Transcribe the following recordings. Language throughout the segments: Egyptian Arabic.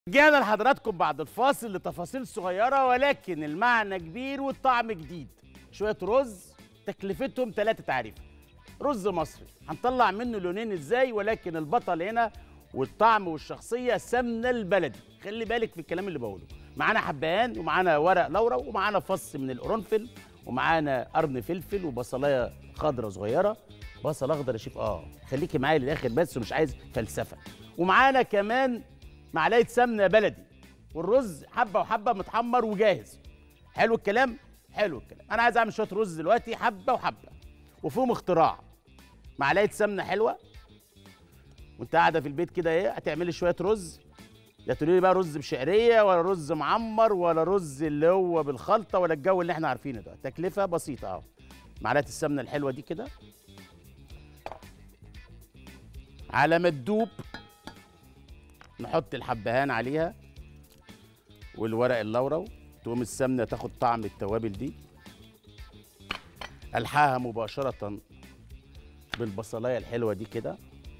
رجعنا لحضراتكم بعد الفاصل لتفاصيل صغيرة ولكن المعنى كبير والطعم جديد شوية رز تكلفتهم ثلاثة تعريف رز مصري هنطلع منه لونين ازاي ولكن البطل هنا والطعم والشخصية سمنة البلدي خلي بالك في الكلام اللي بقوله معانا حبهان ومعانا ورق لورا ومعانا فص من القرنفل ومعانا قرن فلفل وبصلايه خضرة صغيرة بصل اخضر يا شيف اه خليكي معايا للاخر بس ومش عايز فلسفة ومعانا كمان معلقه سمنه بلدي والرز حبه وحبه متحمر وجاهز حلو الكلام حلو الكلام انا عايز اعمل شويه رز دلوقتي حبه وحبه وفيهم اختراع معلقه سمنه حلوه وانت قاعده في البيت كده ايه هتعملي شويه رز لا تقولي لي بقى رز بشعريه ولا رز معمر ولا رز اللي هو بالخلطه ولا الجو اللي احنا عارفينه ده تكلفه بسيطه اهو معلقه السمنه الحلوه دي كده على ما تدوب نحط الحبهان عليها والورق اللورو تقوم السمنه تاخد طعم التوابل دي الحاها مباشره بالبصلايه الحلوه دي كده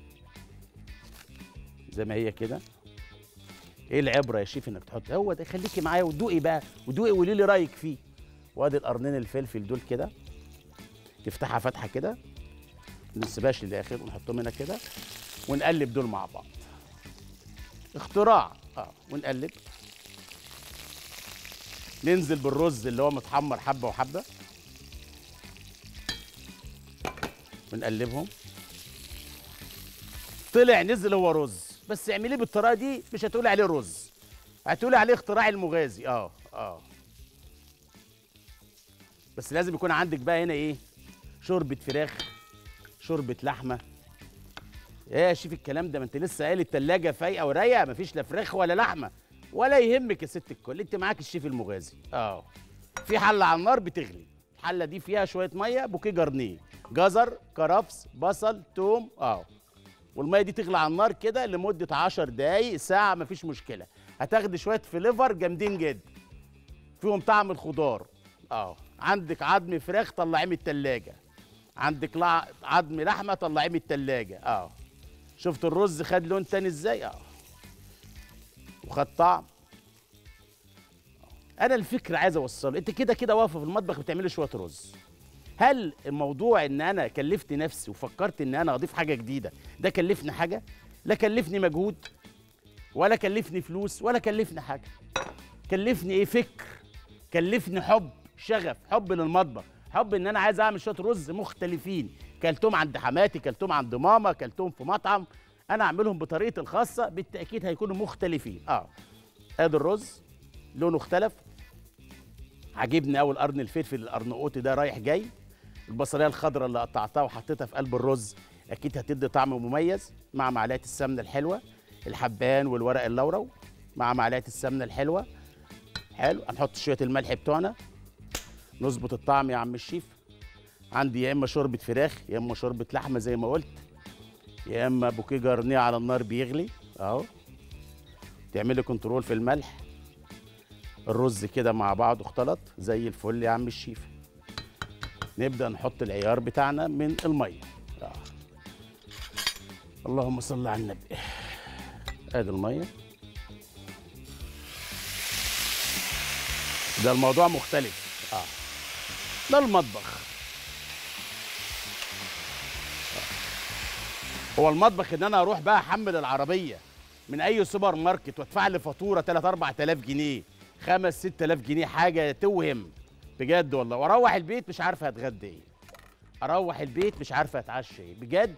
زي ما هي كده ايه العبره يا شيف انك تحط هو ده خليكي معايا ودوقي بقى ودوقي وقولي لي رايك فيه وادي القرنين الفلفل دول كده تفتحها فتحه كده ما نسيبهاش للاخر ونحطهم هنا كده ونقلب دول مع بعض اختراع اه ونقلب ننزل بالرز اللي هو متحمر حبه وحبه ونقلبهم طلع نزل هو رز بس اعمليه بالطريقه دي مش هتقولي عليه رز هتقولي عليه اختراع المغازي اه اه بس لازم يكون عندك بقى هنا ايه شوربه فراخ شوربه لحمه ايه يا شيف الكلام ده ما انت لسه قايل التلاجة فايقه ورايقه مفيش لا فراخ ولا لحمه ولا يهمك يا ست الكل انت معاك الشيف المغازي اه في حله على النار بتغلي الحله دي فيها شويه ميه بوكيه جرنيه جزر كرفس بصل توم اه والميه دي تغلي على النار كده لمده 10 دقايق ساعه مفيش مشكله هتاخدي شويه فليفر جامدين جدا فيهم طعم الخضار اه عندك عظم فراخ طلعيه من التلاجة عندك لع- عظم لحمه طلعيه من التلاجة اه شفت الرز خد لون تاني ازاي اه وخد طعم انا الفكره عايز اوصله انت كده كده واقفه في المطبخ بتعملي شويه رز هل الموضوع ان انا كلفت نفسي وفكرت ان انا اضيف حاجه جديده ده كلفني حاجه لا كلفني مجهود ولا كلفني فلوس ولا كلفني حاجه كلفني ايه فكر كلفني حب شغف حب للمطبخ حب ان انا عايز اعمل شويه رز مختلفين كلتهم عند حماتي كلتهم عند ماما كلتهم في مطعم انا اعملهم بطريقتي الخاصه بالتاكيد هيكونوا مختلفين اه ادي الرز لونه اختلف عجبني قوي القرن الفلفل القرنقوطي ده رايح جاي البصليه الخضراء اللي قطعتها وحطيتها في قلب الرز اكيد هتدي طعم مميز مع معلقه السمنه الحلوه الحبان والورق اللورو مع معلقه السمنه الحلوه حلو هنحط شويه الملح بتوعنا نظبط الطعم يا عم الشيف عندي يا اما شوربه فراخ يا اما شوربه لحمه زي ما قلت يا اما بوكيه جرنيه على النار بيغلي اهو تعملي كنترول في الملح الرز كده مع بعضه اختلط زي الفل يا عم الشيف نبدا نحط العيار بتاعنا من الميه آه. اللهم صل على النبي ادي الميه ده الموضوع مختلف اه ده المطبخ آه. هو المطبخ ان انا اروح بقى احمل العربيه من اي سوبر ماركت وادفع لي فاتوره 3 4000 جنيه 5 6000 جنيه حاجه توهم بجد والله واروح البيت مش عارفه هتغدى ايه اروح البيت مش عارفه اتعشى ايه بجد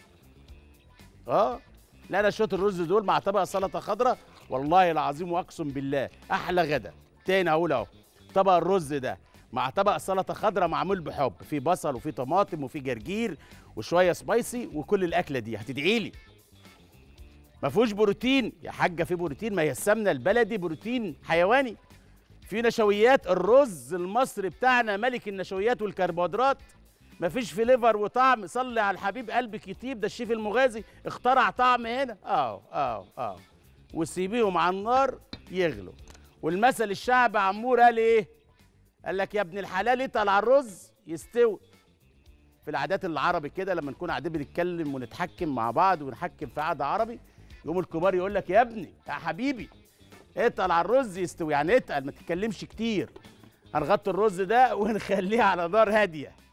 اه لا انا شويه الرز دول مع طبق سلطه خضراء والله العظيم واقسم بالله احلى غدا تاني اقول اهو طبق الرز ده مع طبق سلطه خضراء معمول بحب في بصل وفي طماطم وفي جرجير وشويه سبايسي وكل الاكله دي هتدعي لي ما فيهوش بروتين يا حاجه في بروتين ما هي السمنه البلدي بروتين حيواني في نشويات الرز المصري بتاعنا ملك النشويات والكربوهيدرات مفيش فليفر وطعم صلي على الحبيب قلبك يطيب ده الشيف المغازي اخترع طعم هنا اه اه اه وسيبيهم على النار يغلوا والمثل الشعب عمور قال ايه قال لك يا ابن الحلال اتقل على الرز يستوي في العادات العربي كده لما نكون قاعدين بنتكلم ونتحكم مع بعض ونحكم في قعده عربي يقوم الكبار يقول لك يا ابني يا حبيبي اتقل على الرز يستوي يعني اتقل ما تتكلمش كتير هنغطي الرز ده ونخليه على نار هاديه